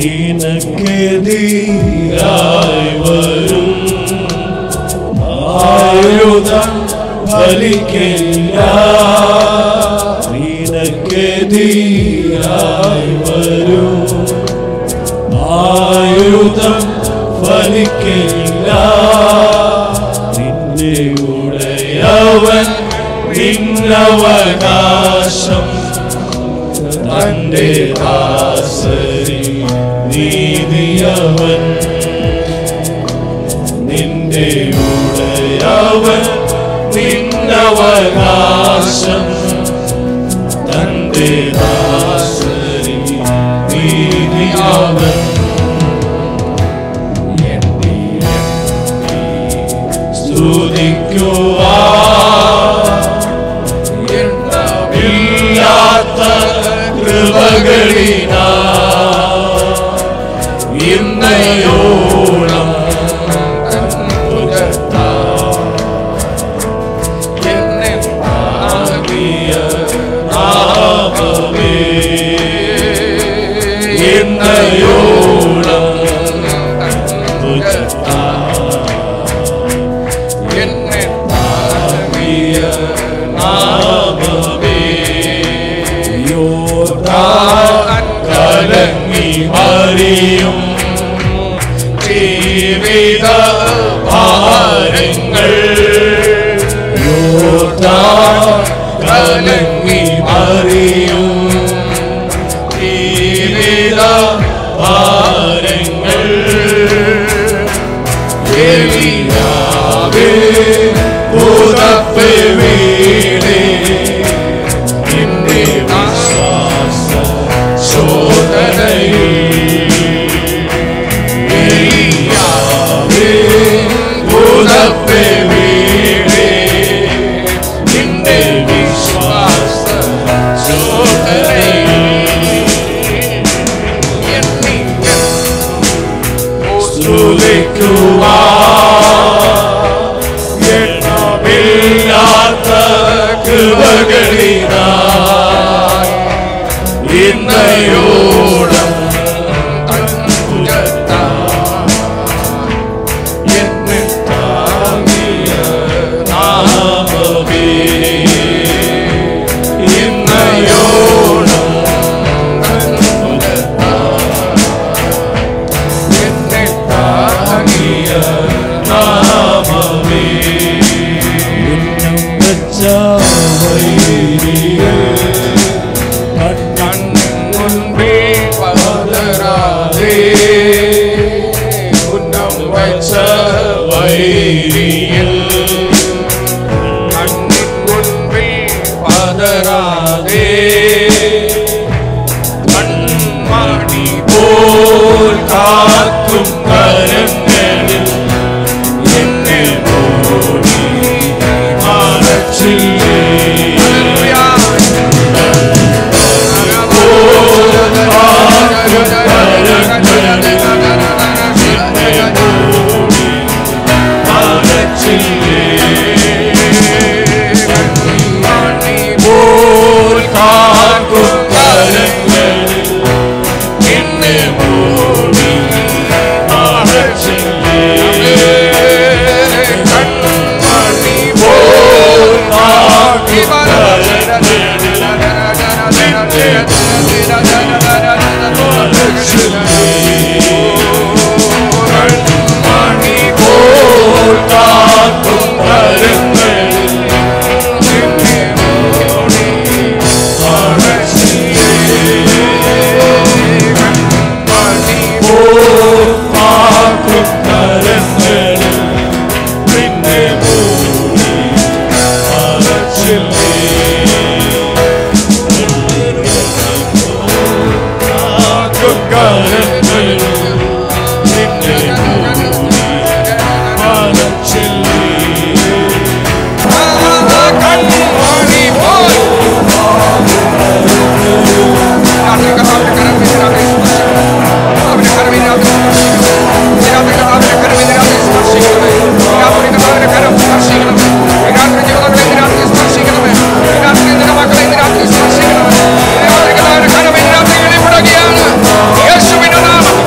നിനക്കെതിരായി വരും ആയുധം ഫലിക്കില്ല നിനക്കെതിരായി വരും ആയുധം ഫലിക്കില്ല നിന്റെ ഉടയവൻ നിന്നവകാശം തന്റെ ദാസരി നീതിയവൻ നിന്റെ ഉടയവൻ നിന്നവകാശം തന്റെ ദാസരി നീതിയവൻ എണ്ണി എണ്ണി സ്തുതിക്കുവാ ഇല്ലാത്ത കൃപകളിനാ ഇന്നയോളം നാമമേ ഇന്നയോളം നാമമേ യോർദാൻ കലങ്ങി മറിയും ജീവിത ഭാരങ്ങൾ യോർദാൻ കലങ്ങി മറിയും ജീവിത ഭാരങ്ങൾ എലിയാവേ ഉദപ്പേ വീടേ നിന്റെ വിശ്വാസ ശോധനയിൽ എലിയാവേ ഉദപ്പേ വീടേ നിന്റെ വിശ്വാസ ശോധനയിൽ സ്തുതിക്കുവാ എണ്ണമില്ലാത്ത കൃപകളിനാ ഇന്നയോളം എന്നെ താങ്ങിയ നാമമേ ഇന്നയോളം താങ്ങിയ നാമമേ ഉന്നം വെച്ച വൈരിയെ പതരാതെ ഉന്നം വെച്ച വൈരിയിൽ പതരാതെ കൺമണി പോൽ കാക്കും കരങ്ങളിൽ എന്നെ മൂടി മറച്ചില്ലേ പോൽ കാക്കും കരങ്ങളിൽ എന്നെ മൂടി മറച്ചില്ലേ പോൽ കാക്കും കരങ്ങളിൽ പോൽ കാക്കും കരങ്ങളിൽ പോൽ കാക്കും കരങ്ങളിൽ പിന്നെ മൂടി മറച്ചില്ലേ കാക്കും കരങ്ങളിൽ പിന്നെ മൂടി മറച്ചില്ലേ യേശുവിന്റെ നാമം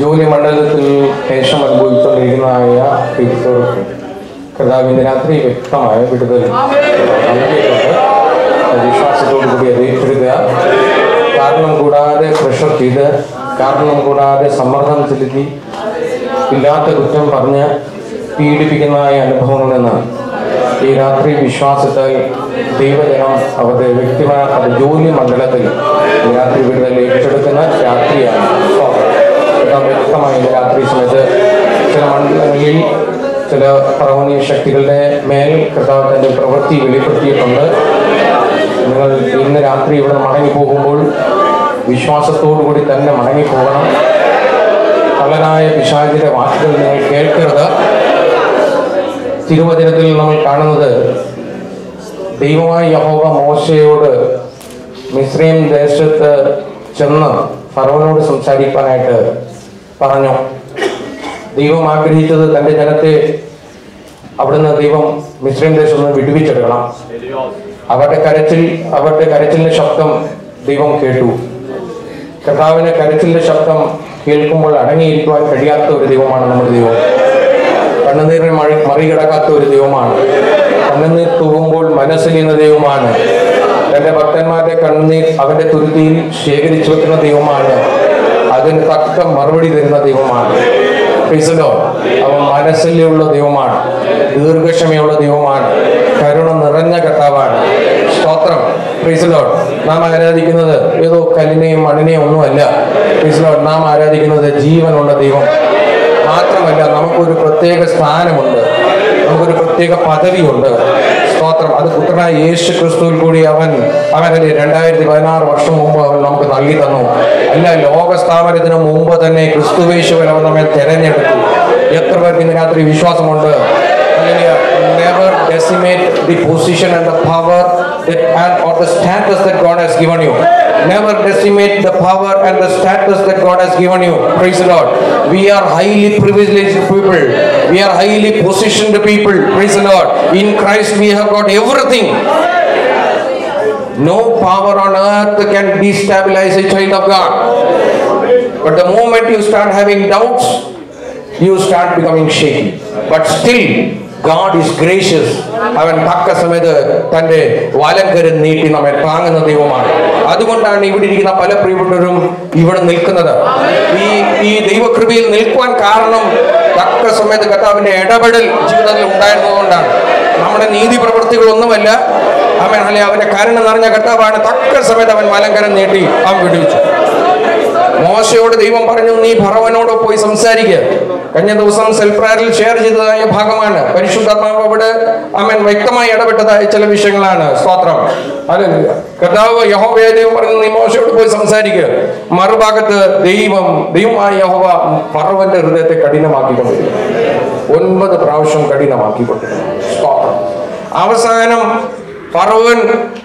ജോലി മണ്ഡലത്തിൽ ക്ലേശം അനുഭവിച്ചുകൊണ്ടിരിക്കുന്നതായ പ്രിയപ്പെട്ടവർക്ക് കർത്താവിൻ്റെ രാത്രി വ്യക്തമായ വിടുതൽ നൽകിയിട്ടുണ്ട് അത് വിശ്വാസത്തോടു കൂടി അത് ഏറ്റെടുക്കുക കാരണം കൂടാതെ പ്രഷർ ചെയ്ത് കാരണം കൂടാതെ സമ്മർദ്ദം ചെലുത്തി ഇല്ലാത്ത കുറ്റം പറഞ്ഞ് പീഡിപ്പിക്കുന്നതായ അനുഭവങ്ങളിൽ നിന്ന് ഈ രാത്രി വിശ്വാസത്താൽ ദൈവജനം അവരുടെ വ്യക്തിപരമായ അവരുടെ ജോലി മണ്ഡലത്തിൽ ഈ രാത്രി വിടുതൽ ഏറ്റെടുക്കുന്ന രാത്രിയാണ് കർത്താവ് വ്യക്തമായി ഇന്ന് രാത്രി സമയത്ത് ചില മണ്ഡലങ്ങളിൽ ചില പ്രവണീയ ശക്തികളുടെ മേൽ കർത്താവ് തന്റെ പ്രവൃത്തി വെളിപ്പെടുത്തിയിട്ടുണ്ട് നിങ്ങൾ ഇന്ന് രാത്രി ഇവിടെ മടങ്ങി പോകുമ്പോൾ വിശ്വാസത്തോടു കൂടി തന്നെ മടങ്ങി പോകണം കള്ളനായ പിശാചിന്റെ വാക്കുകൾ നിങ്ങൾ കേൾക്കരുത് തിരുവചനത്തിൽ നമ്മൾ കാണുന്നത് ദൈവമായ യഹോവ മോശയോട് മിശ്രീം ദേശത്ത് ചെന്ന് ഫറവനോട് സംസാരിക്കാനായിട്ട് പറഞ്ഞു ദൈവം ആഗ്രഹിച്ചത് തന്റെ ജനത്തെ അവിടുന്ന് ദൈവം മിശ്രീം ദേശത്ത് നിന്ന് വിടുവിച്ചെടുക്കണം അവരുടെ കരച്ചിൽ അവരുടെ കരച്ചിലിന്റെ ശബ്ദം ദൈവം കേട്ടു കർത്താവിന്റെ കരച്ചിലിന്റെ ശബ്ദം കേൾക്കുമ്പോൾ അടങ്ങിയിരിക്കുവാൻ കഴിയാത്ത ഒരു ദൈവമാണ് നമ്മുടെ ദൈവം കണ്ണുനീരിനെ മഴ മറികടക്കാത്ത ഒരു ദൈവമാണ് കണ്ണുനീർ തൂകുമ്പോൾ മനസ്സിലിയുന്ന ദൈവമാണ് തന്റെ ഭക്തന്മാരുടെ കണ്ണുനീർ അവന്റെ തുരുത്തിയിൽ ശേഖരിച്ചു വെക്കുന്ന ദൈവമാണ് അതിന് തക്ക മറുപടി തരുന്ന ദൈവമാണ് പ്രീസലോ അവൻ മനസ്സിലുള്ള ദൈവമാണ് ദീർഘക്ഷമയുള്ള ദൈവമാണ് കരുണ നിറഞ്ഞ കർത്താവാണ് സ്തോത്രം പ്രീസലോ നാം ആരാധിക്കുന്നത് ഏതോ കല്ലിനെയും മണ്ണിനെയും ഒന്നുമല്ല പ്രീസലോ നാം ആരാധിക്കുന്നത് ജീവനുള്ള ദൈവം മാത്രമല്ല നമുക്കൊരു പ്രത്യേക സ്ഥാനമുണ്ട് നമുക്കൊരു പ്രത്യേക പദവിയുണ്ട് സ്തോത്രം അത് പുത്രനായ യേശു ക്രിസ്തുവിൽ കൂടി അവൻ അവനല്ലേ രണ്ടായിരത്തി പതിനാറ് വർഷം മുമ്പ് അവൻ നമുക്ക് നൽകി തന്നു അല്ല ലോക സ്ഥാപനത്തിന് മുമ്പ് തന്നെ ക്രിസ്തുവേശുവൻ അവൻ നമ്മെ തെരഞ്ഞെടുത്തു എത്ര പേർക്ക് ഇന്ന് രാത്രി വിശ്വാസമുണ്ട് never decimate the position and the power that and or the status that God has given you. Never decimate the power and the status that God has given you. Praise the Lord. We are highly privileged people. We are highly positioned people. Praise the Lord. In Christ we have got everything. No power on earth can destabilize a child of God. But the moment you start having doubts, you start becoming shaky. But still, God is gracious. അവൻ തക്ക സമയത്ത് തന്റെ വലങ്കരം നീട്ടി നമ്മെ താങ്ങുന്ന ദൈവമാണ് അതുകൊണ്ടാണ് ഇവിടെ ഇരിക്കുന്ന പല പ്രിയപ്പെട്ടവരും ഇവിടെ നിൽക്കുന്നത് ഈ ഈ ദൈവകൃപയിൽ നിൽക്കുവാൻ കാരണം തക്ക സമയത്ത് കർത്താവിന്റെ ഇടപെടൽ ജീവിതത്തിൽ ഉണ്ടായിരുന്നതുകൊണ്ടാണ് നമ്മുടെ നീതി പ്രവൃത്തികളൊന്നുമല്ല അവൻ അല്ലെ അവന്റെ കരുണ നിറഞ്ഞ കർത്താവാണ് തക്ക സമയത്ത് അവൻ വലങ്കരം നീട്ടി അവൻ വിടുവിച്ചു മോശയോട് ദൈവം പറഞ്ഞു നീ ഭറവനോട് പോയി സംസാരിക്കുക കഴിഞ്ഞ ദിവസം സെൽപ്രാരിൽ ഷെയർ ചെയ്തതായ ഭാഗമാണ് പരിശുദ്ധാത്മാവ് അവിടെ അവൻ വ്യക്തമായി ഇടപെട്ടതായ ചില വിഷയങ്ങളാണ് സ്തോത്രം ഹല്ലേലൂയ. കർത്താവ് യഹോവയെ ദൈവം പറഞ്ഞു നീ മോശയോട് പോയി സംസാരിക്കുക മറുഭാഗത്ത് ദൈവം ദൈവമായ യഹോവ ഫറവന്റെ ഹൃദയത്തെ കഠിനമാക്കിക്കൊണ്ടിരിക്കുന്നു ഒൻപത് പ്രാവശ്യം കഠിനമാക്കിക്കൊണ്ടിരിക്കുന്നു സ്തോത്രം അവസാനം ഫറവൻ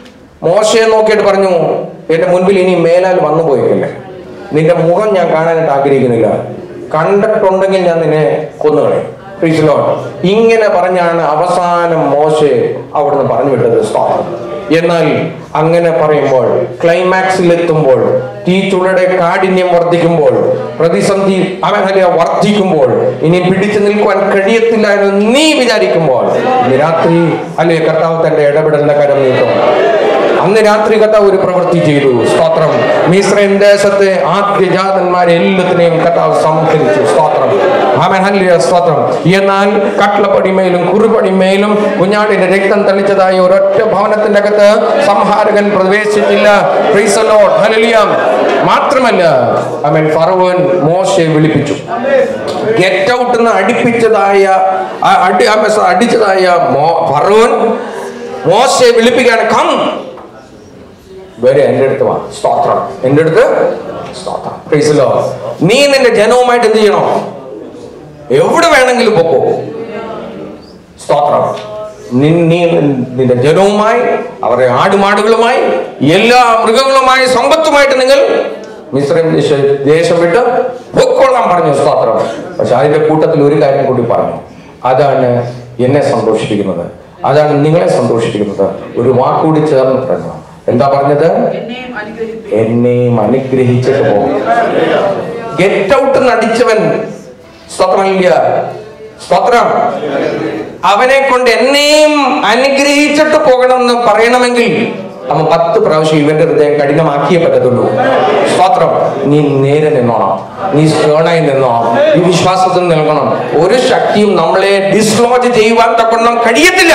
മോശയെ നോക്കിയിട്ട് പറഞ്ഞു എന്റെ മുൻപിൽ ഇനി മേലാൽ വന്നു പോയിട്ടില്ലേ നിന്റെ മുഖം ഞാൻ കാണാനായിട്ട് ആഗ്രഹിക്കുന്നില്ല കണ്ടിട്ടുണ്ടെങ്കിൽ ഞാൻ നിന്നെ കൊന്നുകളയും Praise the Lord. ഇങ്ങനെ പറഞ്ഞാണ് അവസാനം മോശെ അവിടുന്ന് പറഞ്ഞു വിട്ടത് സ്തോത്രം എന്നാൽ അങ്ങനെ പറയുമ്പോൾ ക്ലൈമാക്സിൽ എത്തുമ്പോൾ തീ ചുളയുടെ കാഠിന്യം വർദ്ധിക്കുമ്പോൾ പ്രതിസന്ധി അവൻ അല്ലെ വർദ്ധിക്കുമ്പോൾ ഇനി പിടിച്ചു നിൽക്കുവാൻ കഴിയത്തില്ല എന്ന് നീ വിചാരിക്കുമ്പോൾ ഇന്ന് രാത്രി അല്ലെ കർത്താവ് തന്റെ ഇടപെടലിന്റെ കരം നീട്ടും അന്ന് രാത്രി കർത്താവ് ഒരു പ്രവൃത്തി ചെയ്തു സ്തോത്രം മിശ്രൈം ദേശത്തെ ആദ്യജാതന്മാരെ എല്ലാത്തിനെയും കർത്താവ് സംഹരിച്ചു സ്തോത്രം ആമേൻ ഹല്ലേലൂയ സ്തോത്രം എന്നാൽ കട്ലപ്പടിമേലും കുറുപടിമേലും കുഞ്ഞാടിന്റെ രക്തം തളിച്ചതായ ഒരൊറ്റ ഭവനത്തിന്റെ അകത്ത് സംഹാരകൻ പ്രവേശിച്ചില്ല Praise the Lord. Hallelujah. മാത്രമല്ല അവൻ ഫറവൻ മോശയെ വിളിപ്പിച്ചു ഗെറ്റ് ഔട്ട് എന്ന് അടിപ്പിച്ചതായ ആ അടി ആ മെസ്സ- അടിച്ചതായ മോ- ഫറവൻ മോശയെ വിളിപ്പിക്കുകയാണ് കം വരെ എൻ്റെ അടുത്ത് വാ സ്തോത്രം എൻ്റെ അടുത്ത് സ്തോത്രം Praise the Lord. നീ നിന്റെ ജനവുമായിട്ട് എന്ത് ചെയ്യണം എവിടെ വേണമെങ്കിലും പൊക്കോ സ്തോത്രം നിൻ- നീ നിന്റെ ജനവുമായി അവരുടെ ആടുമാടുകളുമായി എല്ലാ മൃഗങ്ങളുമായി സമ്പത്തുമായിട്ട് നിങ്ങൾ മിശ്രം ദേശം വിട്ട് പൊക്കോളാൻ പറഞ്ഞു സ്തോത്രം പക്ഷെ അതിന്റെ കൂട്ടത്തിൽ ഒരു കാര്യം കൂടി പറഞ്ഞു അതാണ് എന്നെ സന്തോഷിപ്പിക്കുന്നത് അതാണ് നിങ്ങളെ സന്തോഷിപ്പിക്കുന്നത് ഒരു വാക്കുകൂടി ചേർന്ന് പറഞ്ഞു എന്താ പറഞ്ഞത് എന്നെയും അനുഗ്രഹിപ്പി എന്നെയും അനുഗ്രഹിച്ചിട്ട് പോകും ഗെറ്റ് ഔട്ട് നടിച്ചവൻ സ്തോത്രമില്ല സ്തോത്രം അവനെ കൊണ്ട് എന്നെയും അനുഗ്രഹിച്ചിട്ട് പോകണമെന്ന് പറയണമെങ്കിൽ അവൻ പത്ത് പ്രാവശ്യം ഇവന്റെ ഹൃദയം കഠിനമാക്കിയേ പറ്റത്തുള്ളൂ സ്തോത്രം നീ നേരെ നിന്നോണം നീ സ്റ്റേണായി നിന്നോണം ഈ വിശ്വാസത്തിൽ നിൽക്കണം ഒരു ശക്തിയും നമ്മളെ ഡിസ്ലോജ് ചെയ്യുവാൻ തക്കൊണ്ണം കഴിയത്തില്ല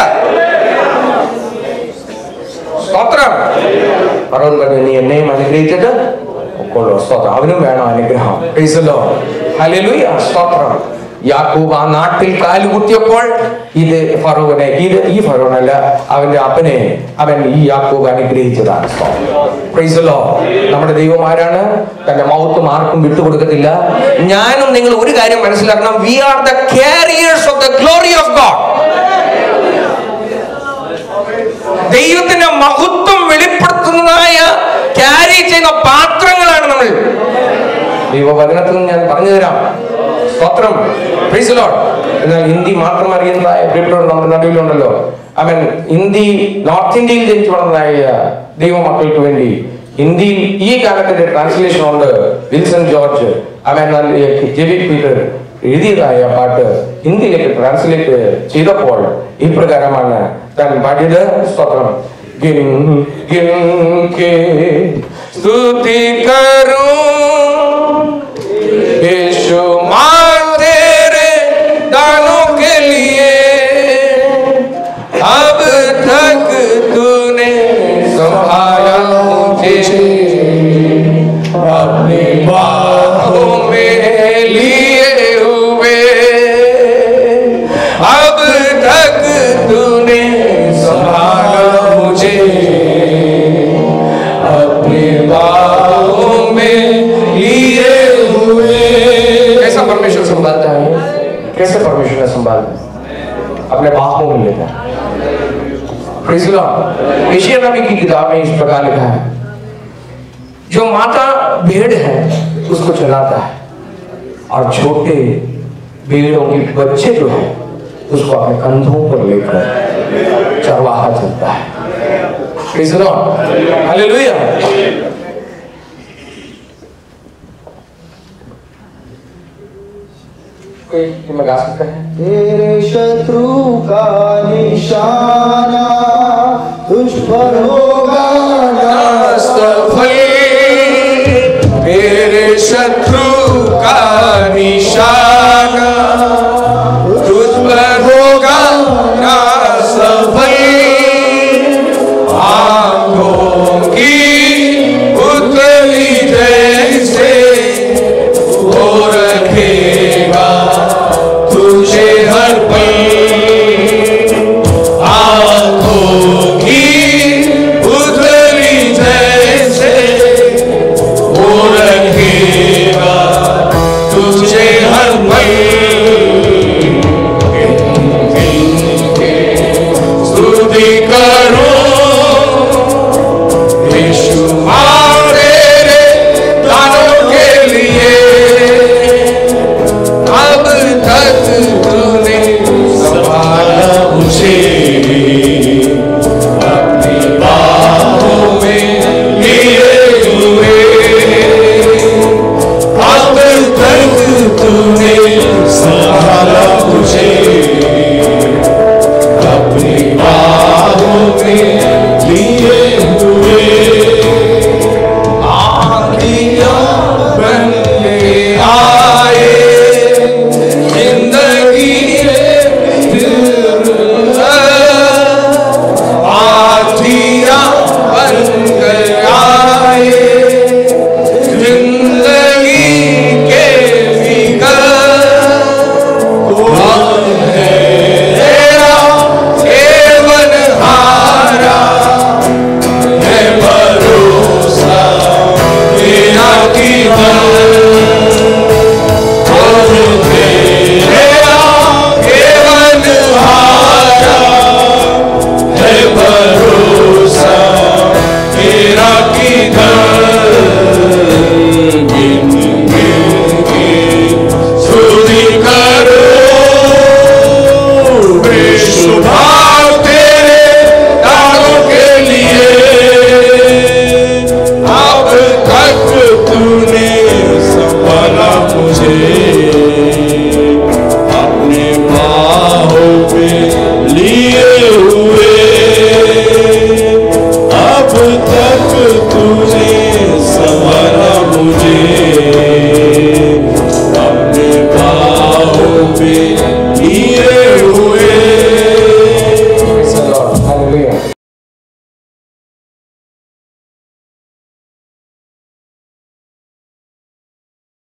സ്തോത്രം പറഞ്ഞു പറഞ്ഞു നീ എന്നെയും അനുഗ്രഹിച്ചിട്ട് ഒക്കൊള്ളൂ സ്തോത്രം അവനും വേണം അനുഗ്രഹം പ്രീസല്ലോ ഹല്ലേലൂയ സ്തോത്രം യാക്കൂബ് ആ നാട്ടിൽ കാലുകുത്തിയപ്പോൾ ഇത് ഫറോവനെ ഇത് ഈ ഫറോനല്ല അവന്റെ അപ്പനെ അവൻ ഈ യാക്കൂബ് അനുഗ്രഹിച്ചതാണ് പ്രൈസല്ലോ നമ്മുടെ ദൈവം ആരാണ് തന്റെ മൗത്തും ആർക്കും വിട്ടുകൊടുക്കത്തില്ല ഞാനും നിങ്ങൾ ഒരു കാര്യം മനസ്സിലാക്കണം we are the carriers of the glory of God ദൈവത്തിന്റെ മഹത്വം വെളിപ്പെടുത്തുന്നതായ ക്യാരി ചെയ്യുന്ന പാത്രങ്ങളാണ് നമ്മൾ ദൈവവചനത്തിൽ നിന്ന് ഞാൻ പറഞ്ഞു തരാം സ്തോത്രം Praise the Lord. എന്നാൽ ഹിന്ദി മാത്രം അറിയുന്നതായ പ്രിയപ്പെട്ടവർ നമ്മുടെ നടുവിലുണ്ടല്ലോ അവൻ ഹിന്ദി നോർത്ത് ഇന്ത്യയിൽ ജനിച്ചു വളർന്നതായ ദൈവമക്കൾക്ക് വേണ്ടി ഹിന്ദിയിൽ ഈ കാലത്തിന്റെ ട്രാൻസ്ലേഷൻ ഉണ്ട് വിൽസൺ ജോർജ് അവൻ ജെവി പീറ്റർ എഴുതിയതായ പാട്ട് ഹിന്ദിയിലേക്ക് ട്രാൻസ്ലേറ്റ് ചെയ്തപ്പോൾ ഇപ്രകാരമാണ് താൻ പാടിയത് സ്തോത്രം ഗിൻ ഗിൻ കെ സ്തുതി കരൂ यीशु मां तेरे दानों के लिए अब तक तूने संभाला मुझे अपनी बाहों में लिए हुए अब तक तूने संभाला मुझे अपनी बाहों में लिए हुए कैसा परमेश्वर संभालता है कैसे परमेश्वर ने संभालता है अपने बाहों में लेता है Praise the Lord. एशिया नबी की किताब में इस प्रकार लिखा है जो माता भेड़ है उसको चलाता है और छोटे भेड़ों के बच्चे जो है उसको अपने कंधों पर लेकर चरवाहा चलता है Praise the Lord. Hallelujah. कोई में गा सकता है तेरे शत्रु का निशाना तुझ पर होगा मेरे शत्रु का निशान